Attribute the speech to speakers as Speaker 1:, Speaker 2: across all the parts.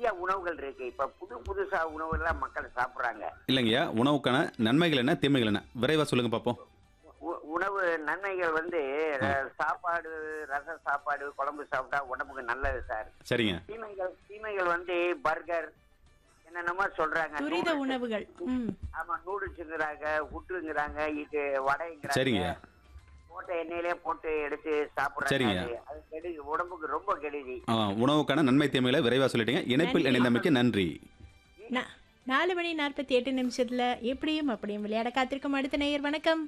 Speaker 1: நிறைய உணவுகள் இருக்கு இப்ப புது புதுசா உணவுகள்லாம் மக்கள் சாப்பிடுறாங்க
Speaker 2: இல்லைங்கய்யா உணவுக்கான நன்மைகள் என்ன தீமைகள் என்ன விரைவாக சொல்லுங்க பார்ப்போம்
Speaker 1: உ- உணவு நன்மைகள் வந்து அஹ், சாப்பாடு ரச சாப்பாடு குழம்பு சாப்பிட்டா உடம்புக்கு நல்லது சார்
Speaker 2: சரிங்க
Speaker 1: தீமைகள் தீமைகள் வந்து பர்கர் என்னென்னமோ சொல்றாங்க
Speaker 3: துரித
Speaker 1: noodles.
Speaker 3: உணவுகள் ம்
Speaker 1: ஆமா நூடுல்ஸுங்கிறாங்க புட்டுங்கிறாங்க இது வடைங்கிறாங்க
Speaker 2: சரிங்க
Speaker 1: போட்ட எண்ணெயிலே போட்டு எடுத்து சாப்பிடுறாங்க
Speaker 2: சரிங்க.
Speaker 1: அது- அது கெடுதி உடம்புக்கு ரொம்ப கெடுதி
Speaker 2: ஆ, உணவுக்கான நன்மை தீமைகளை விரைவாக சொல்லிட்டீங்க இணைப்பில் இணைந்தமைக்கு நன்றி
Speaker 3: நா- நாலு மணி நாற்பத்தி எட்டு நிமிஷத்துல எப்படியும் அப்படியும் விளையாட காத்திருக்கும் அடுத்த நேயர் வணக்கம்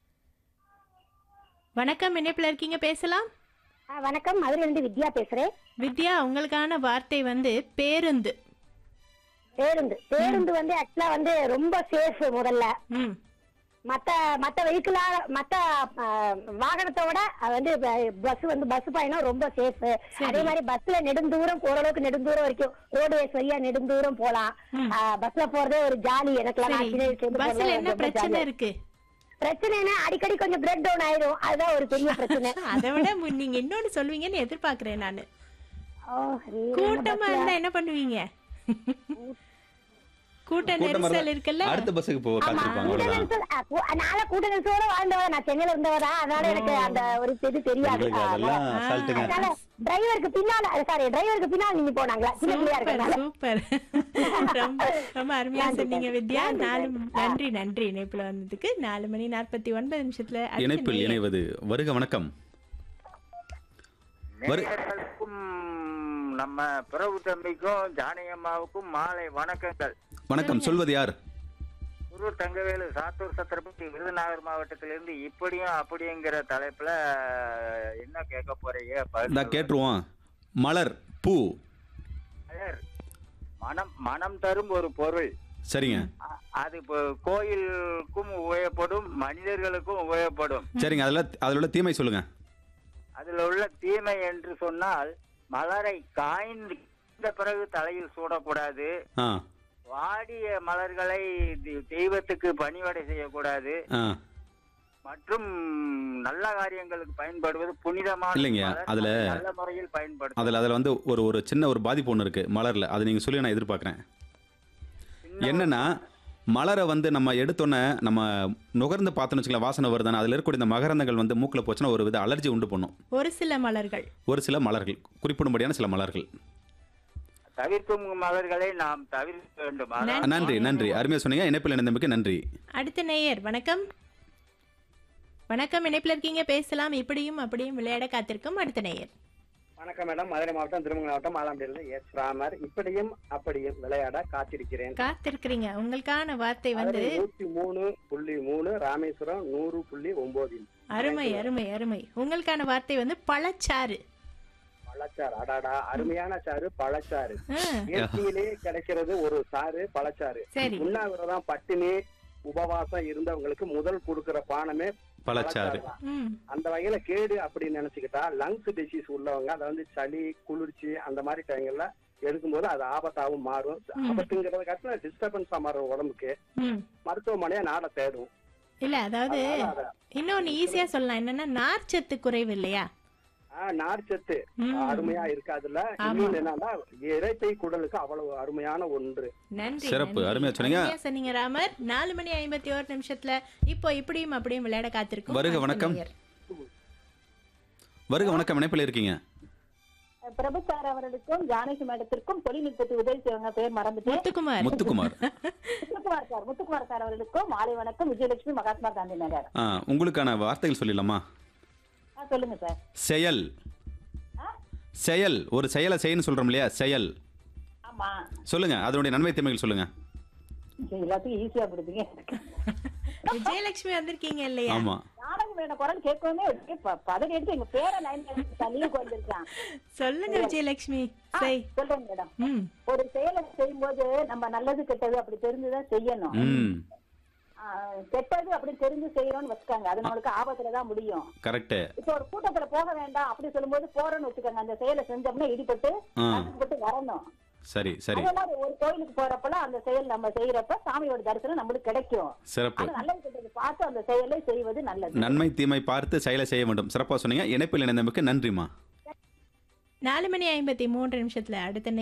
Speaker 3: வணக்கம் இணைப்பில் இருக்கீங்க பேசலாம்
Speaker 4: ஆ, வணக்கம் மதுரையிலிருந்து வித்யா பேசுறேன்
Speaker 3: வித்யா உங்களுக்கான வார்த்தை வந்து பேருந்து
Speaker 4: பேருந்து பேருந்து வந்து ஆக்சுவலா வந்து ரொம்ப சேஃப் முதல்ல
Speaker 3: ம்
Speaker 4: மத்த மத்த வெஹிக்கிளா மத்த ஆ, வாகனத்தை விட அது வந்து பஸ் வந்து பஸ் பயணம் ரொம்ப சேஃப் அதே மாதிரி பஸ்ல நெடுந்தூரம் ஓரளவுக்கு நெடுந்தூரம் வரைக்கும் ரோடுவேஸ் வழியா நெடுந்தூரம் போலாம் ஆ, பஸ்ல போறதே ஒரு ஜாலி எனக்கு
Speaker 3: சரி
Speaker 4: சின்ன வயசுல இருந்து
Speaker 3: பஸ்ல
Speaker 4: போறது
Speaker 3: என்ன
Speaker 4: ரொம்ப
Speaker 3: பிரச்சனை
Speaker 4: jolly.
Speaker 3: இருக்கு
Speaker 4: பிரச்சனைனா அடிக்கடி கொஞ்சம் பிரேக் டவுன் ஆயிரும் அதுதான் ஒரு பெரிய பிரச்சனை
Speaker 3: அதை விட மு- நீங்க இன்னொன்னு சொல்லுவீங்கன்னு எதிர்பார்க்கிறேன் நானு
Speaker 4: ஓ, ஐயோ,
Speaker 3: கூட்டமா இருந்தா என்ன பண்ணுவீங்க கூட்ட
Speaker 2: கூட்டமா
Speaker 3: நெரிசல்
Speaker 2: இருந்தா
Speaker 3: இருக்குல்ல
Speaker 2: அடுத்த பஸ்ஸுக்கு போ
Speaker 4: ஆமா,
Speaker 2: காத்திருப்பாங்க
Speaker 4: கூட்ட
Speaker 2: அவ்வளவுதான்
Speaker 4: நெரிசல், அ, கூ- நான்லாம் கூட்ட நெரிசலோட வாழ்ந்தவ நான் சென்னையில இருந்தவதா அதனால எனக்கு அந்த ஒரு இது தெரியாது
Speaker 2: உங்களுக்கு
Speaker 4: ஆ,
Speaker 2: அதெல்லாம்
Speaker 3: ஆ.
Speaker 2: அசால்ட்டுங்க
Speaker 4: அதனால டிரைவருக்கு பின்னால சாரி டிரைவருக்கு பின்னால நீங்க போனாங்களா சின்ன பிள்ளையா
Speaker 3: சூப்பர்
Speaker 4: இருக்கிறதுனால
Speaker 3: சூப்பர் ரொம்ப ரொம்ப அருமையா
Speaker 4: நன்றி,
Speaker 3: சொன்னீங்க
Speaker 4: நன்றி.
Speaker 3: வித்யா
Speaker 4: நன்றி,
Speaker 3: நாலு
Speaker 4: நன்றி.
Speaker 3: நன்றி நன்றி இணைப்புல வந்ததுக்கு நாலு மணி நாற்பத்தி ஒன்பது நிமிஷத்துல அடுத்த
Speaker 2: இணைப்பில்
Speaker 3: நேயர்.
Speaker 2: இணைவது வருக வணக்கம் வரு-
Speaker 5: நேயர்களுக்கும் நம்ம பிரபு தம்பிக்கும் ஜானகியம்மாவுக்கும் மாலை வணக்கங்கள்
Speaker 2: வணக்கம் சொல்வது யார்
Speaker 5: குரு தங்கவேலு சாத்தூர் சத்திரபதி விருதுநகர் மாவட்டத்திலிருந்து இப்படியும் அப்படிங்கிற தலைப்புல என்ன கேட்க போறீங்க பதில்
Speaker 2: இந்த
Speaker 5: சொல்லுங்க.
Speaker 2: கேட்டுருவோம் மலர் பூ
Speaker 5: மலர், மனம் மனம் தரும் ஒரு பொருள்
Speaker 2: சரிங்க
Speaker 5: அ- அது இப்போ கோயிலுக்கும் உபயோகப்படும் மனிதர்களுக்கும் உபயோகப்படும்
Speaker 2: சரிங்க அதில் அதில் உள்ள தீமை சொல்லுங்க
Speaker 5: அதில் உள்ள தீமை என்று சொன்னால் மலரை காய்ந்து இந்த பிறகு தலையில் சூடக்கூடாது
Speaker 2: ஆ
Speaker 5: வாடிய மலர்களை தெ- தெய்வத்துக்கு பணிவடை செய்யக்கூடாது
Speaker 2: ஆ
Speaker 5: மற்றும் நல்ல காரியங்களுக்கு பயன்படுவது புனிதமான
Speaker 2: இல்லைங்க,
Speaker 5: மலர்.
Speaker 2: அதுல-
Speaker 5: அது நல்ல முறையில் பயன்படுத்தும்
Speaker 2: அதில் அதில் வந்து ஒரு ஒரு சின்ன ஒரு பாதிப்பு ஒன்று இருக்குது மலரில் அது நீங்கள் சொல்லி நான் எதிர்பார்க்குறேன் என்னன்னா மலரை வந்து நம்ம எடுத்தோன்னே நம்ம நுகர்ந்து பார்த்தோன்னு வச்சுக்கலாம் வாசனை வருதானே அதில் இருக்கக்கூடிய இந்த மகரந்தங்கள் வந்து மூக்கில் போச்சுன்னா ஒரு வித அலர்ஜி உண்டு பண்ணும்
Speaker 3: ஒரு சில மலர்கள்
Speaker 2: ஒரு சில மலர்கள் குறிப்பிடும்படியான சில மலர்கள்
Speaker 5: தவிர்க்கும் மலர்களை நாம் தவிர்க்க வேண்டும் அதான்
Speaker 2: நன்றி நன்றி அருமையாக சொன்னீங்க இணைப்பில் இணைந்தமைக்கு நன்றி
Speaker 3: அடுத்த நேயர் வணக்கம் வணக்கம் இணைப்புல இருக்கீங்க பேசலாம் இப்படியும் அப்படியும் விளையாட காத்திருக்கும் அடுத்த நேயர்
Speaker 6: வணக்கம் மேடம் மதுரை மாவட்டம் திருமங்கலம் மாவட்டம் ஆலாம்பட்டியிலிருந்து எஸ் ராமர் இப்படியும் அப்படியும் விளையாட காத்திருக்கிறேன்
Speaker 3: காத்திருக்கிறீங்க உங்களுக்கான வார்த்தை வந்து
Speaker 6: மதுரை நூத்தி மூணு புள்ளி மூணு ராமேஸ்வரம் நூறு புள்ளி ஒன்பது
Speaker 3: அருமை அருமை அருமை உங்களுக்கான வார்த்தை வந்து பழச்சாறு
Speaker 6: பழச்சாறு அடாடா அருமையான சாறு பழச்சாறு
Speaker 3: ஆ,
Speaker 6: இயற்கையிலே கிடைக்கிறது ஒரு சாறு பழச்சாறு
Speaker 3: சரி
Speaker 6: உண்ணாவிரதம் பட்டினி உபவாசம் இருந்தவங்களுக்கு முதல் கொடுக்கிற பானமே
Speaker 2: பழச்சாறு
Speaker 6: தான்.
Speaker 3: ம்
Speaker 6: அந்த வகையில கேடு அப்படின்னு நினைச்சுக்கிட்டா லங்ஸ் டிசீஸ் உள்ளவங்க அதை வந்து சளி குளிர்ச்சி அந்த மாதிரி டைங்கள்ல எடுக்கும்போது அது ஆபத்தாவும் மாறும்
Speaker 3: ம்.
Speaker 6: ஆபத்துங்கிறத காட்டில டிஸ்டர்பன்ஸா மாறும் உடம்புக்கு
Speaker 3: ம்
Speaker 6: மருத்துவமனையை நாட தேடும்
Speaker 3: இல்ல அதாவது
Speaker 6: அதனால அத-
Speaker 3: இன்னொன்னு ஈஸியா சொல்லலாம் என்னன்னா நார்ச்சத்து குறைவு இல்லையா
Speaker 6: ஆ, நார்ச்சத்து
Speaker 3: ம்.
Speaker 6: அருமையா இருக்கு அதுல
Speaker 3: ஆமா.
Speaker 6: இன்னொன்னு என்னன்னா இறைப்பை குடலுக்கு அவ்வளவு அருமையான ஒன்று
Speaker 3: நன்றி
Speaker 2: சிறப்பு,
Speaker 3: நன்றி.
Speaker 2: அருமையா சொன்னீங்க.
Speaker 3: அருமையா சொன்னீங்க ராமர் நாலு மணி ஐம்பத்தி ஒரு நிமிஷத்துல இப்போ இப்படியும் அப்படியும் விளையாட காத்திருக்கும்
Speaker 2: வருக,
Speaker 3: அடுத்த
Speaker 2: வணக்கம்.
Speaker 3: நேயர்.
Speaker 2: வருக வணக்கம் இணைப்பில் இருக்கீங்க
Speaker 4: பிரபு சார் அவர்களுக்கும் ஜானகி மேடத்திற்கும் தொழில்நுட்பத்தை உதவி செய்வங்க பேர் மறந்துட்டேன்
Speaker 3: முத்துக்குமார்
Speaker 2: முத்துக்குமார்
Speaker 4: முத்துக்குமார் சார் முத்துக்குமார் சார் அவர்களுக்கும் மாலை வணக்கம் விஜயலட்சுமி மகாத்மா காந்தி நகர்
Speaker 2: ஆ உங்களுக்கான வார்த்தைகள் சொல்லிடலாமா
Speaker 4: ஆ, சொல்லுங்க சார்
Speaker 2: செயல் செயல் ஒரு செயலை செய்யன்னு சொல்றோம் இல்லையா செயல்
Speaker 4: ஆமா
Speaker 2: சொல்லுங்க அதனுடைய நன்மை தீமைகள் சொல்லுங்க
Speaker 4: சரி, எல்லாத்தையும் ஈஸியா கொடுத்தீங்க
Speaker 3: விஜயலட்சுமி வந்திருக்கீங்க இல்லையா
Speaker 2: ஆமா
Speaker 4: ஜானகி மேட குரல் கேட்கவே பதவி எடுத்து எங்க பேரை லைன் லீவுக்கு வந்திருக்கான்
Speaker 3: சொல்லுங்க விஜயலட்சுமி
Speaker 4: ஆ,
Speaker 3: செய்
Speaker 4: சொல்றேன் மேடம்
Speaker 3: ம்
Speaker 4: ஒரு செயலை செய்யும்போது நம்ம நல்லது கெட்டது அப்படி தெரிஞ்சுதான் செய்யணும்
Speaker 2: ம்
Speaker 4: ஆ, கெட்டது அப்படி தெரிஞ்சு செய்யறோம்னு வச்சுக்காங்க அது நம்மளுக்கு ஆபத்துல தான் முடியும்
Speaker 2: கரெக்டு
Speaker 4: இப்ப ஒரு கூட்டத்துல போக வேண்டாம் அப்படி சொல்லும்போது போறோம்னு வச்சுக்கோங்க அந்த செயலை செஞ்சோம்னா இடிபட்டு
Speaker 2: ஆ
Speaker 4: கஷ்டப்பட்டு வரணும்
Speaker 2: சரி சரி
Speaker 4: அதே மாதிரி ஒரு கோயிலுக்கு போறப்பல அந்த செயல் நம்ம செய்யறப்ப சாமியோட தரிசனம் நம்மளுக்கு கிடைக்கும்
Speaker 2: சிறப்பு
Speaker 4: அது நல்லது கெட்டது பார்த்து அந்த செயலை செய்வது நல்லது
Speaker 2: நன்மை தீமை பார்த்து செயலை செய்ய வேண்டும் சிறப்பாக சொன்னீங்க இணைப்பில் இணைந்தமைக்கு நன்றிம்மா
Speaker 3: நாலு மணி ஐம்பத்தி மூன்று நிமிஷத்துல அடுத்த